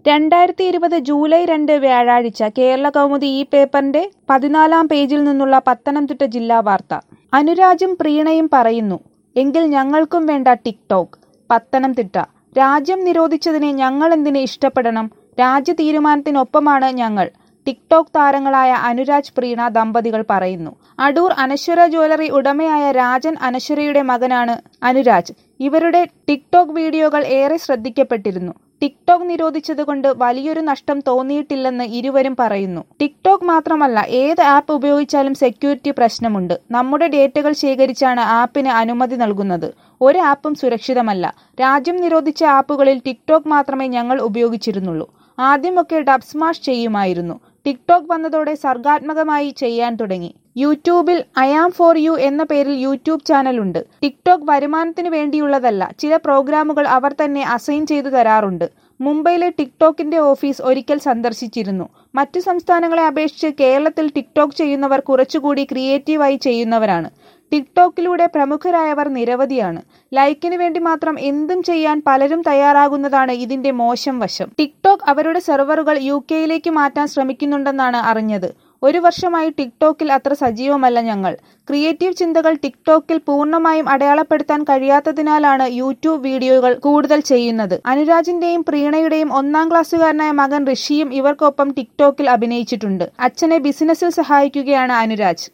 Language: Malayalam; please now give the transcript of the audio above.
രണ്ടായിരത്തി ഇരുപത് ജൂലൈ രണ്ട് വ്യാഴാഴ്ച കേരള കൗമുദി ഈ പേപ്പറിന്റെ പതിനാലാം പേജിൽ നിന്നുള്ള പത്തനംതിട്ട ജില്ലാ വാർത്ത അനുരാജും പ്രീണയും പറയുന്നു എങ്കിൽ ഞങ്ങൾക്കും വേണ്ട ടിക്ടോക്ക് പത്തനംതിട്ട രാജ്യം നിരോധിച്ചതിനെ ഞങ്ങൾ എന്തിന് ഇഷ്ടപ്പെടണം രാജ്യ തീരുമാനത്തിനൊപ്പമാണ് ഞങ്ങൾ ടിക്ടോക്ക് താരങ്ങളായ അനുരാജ് പ്രീണ ദമ്പതികൾ പറയുന്നു അടൂർ അനശ്വര ജ്വല്ലറി ഉടമയായ രാജൻ അനശ്വരയുടെ മകനാണ് അനുരാജ് ഇവരുടെ ടിക്ടോക്ക് വീഡിയോകൾ ഏറെ ശ്രദ്ധിക്കപ്പെട്ടിരുന്നു ടിക്ടോക്ക് നിരോധിച്ചതുകൊണ്ട് വലിയൊരു നഷ്ടം തോന്നിയിട്ടില്ലെന്ന് ഇരുവരും പറയുന്നു ടിക്ടോക്ക് മാത്രമല്ല ഏത് ആപ്പ് ഉപയോഗിച്ചാലും സെക്യൂരിറ്റി പ്രശ്നമുണ്ട് നമ്മുടെ ഡേറ്റകൾ ശേഖരിച്ചാണ് ആപ്പിന് അനുമതി നൽകുന്നത് ഒരു ആപ്പും സുരക്ഷിതമല്ല രാജ്യം നിരോധിച്ച ആപ്പുകളിൽ ടിക്ടോക്ക് മാത്രമേ ഞങ്ങൾ ഉപയോഗിച്ചിരുന്നുള്ളൂ ആദ്യമൊക്കെ ഡബ് സ്മാഷ് ചെയ്യുമായിരുന്നു ടിക്ടോക്ക് വന്നതോടെ സർഗാത്മകമായി ചെയ്യാൻ തുടങ്ങി യൂട്യൂബിൽ ഐ ആം ഫോർ യു എന്ന പേരിൽ യൂട്യൂബ് ചാനലുണ്ട് ടിക്ടോക്ക് വരുമാനത്തിന് വേണ്ടിയുള്ളതല്ല ചില പ്രോഗ്രാമുകൾ അവർ തന്നെ അസൈൻ ചെയ്തു തരാറുണ്ട് മുംബൈയിലെ ടിക്ടോക്കിന്റെ ഓഫീസ് ഒരിക്കൽ സന്ദർശിച്ചിരുന്നു മറ്റു സംസ്ഥാനങ്ങളെ അപേക്ഷിച്ച് കേരളത്തിൽ ടിക്ടോക്ക് ചെയ്യുന്നവർ കുറച്ചുകൂടി ക്രിയേറ്റീവായി ചെയ്യുന്നവരാണ് ടിക്ടോക്കിലൂടെ പ്രമുഖരായവർ നിരവധിയാണ് ലൈക്കിന് വേണ്ടി മാത്രം എന്തും ചെയ്യാൻ പലരും തയ്യാറാകുന്നതാണ് ഇതിന്റെ മോശം വശം ടിക്ടോക്ക് അവരുടെ സെർവറുകൾ യു കെയിലേക്ക് മാറ്റാൻ ശ്രമിക്കുന്നുണ്ടെന്നാണ് അറിഞ്ഞത് ഒരു വർഷമായി ടിക്ടോക്കിൽ അത്ര സജീവമല്ല ഞങ്ങൾ ക്രിയേറ്റീവ് ചിന്തകൾ ടിക്ടോക്കിൽ പൂർണ്ണമായും അടയാളപ്പെടുത്താൻ കഴിയാത്തതിനാലാണ് യൂട്യൂബ് വീഡിയോകൾ കൂടുതൽ ചെയ്യുന്നത് അനുരാജിന്റെയും പ്രീണയുടെയും ഒന്നാം ക്ലാസ്സുകാരനായ മകൻ ഋഷിയും ഇവർക്കൊപ്പം ടിക്ടോക്കിൽ അഭിനയിച്ചിട്ടുണ്ട് അച്ഛനെ ബിസിനസ്സിൽ സഹായിക്കുകയാണ് അനുരാജ്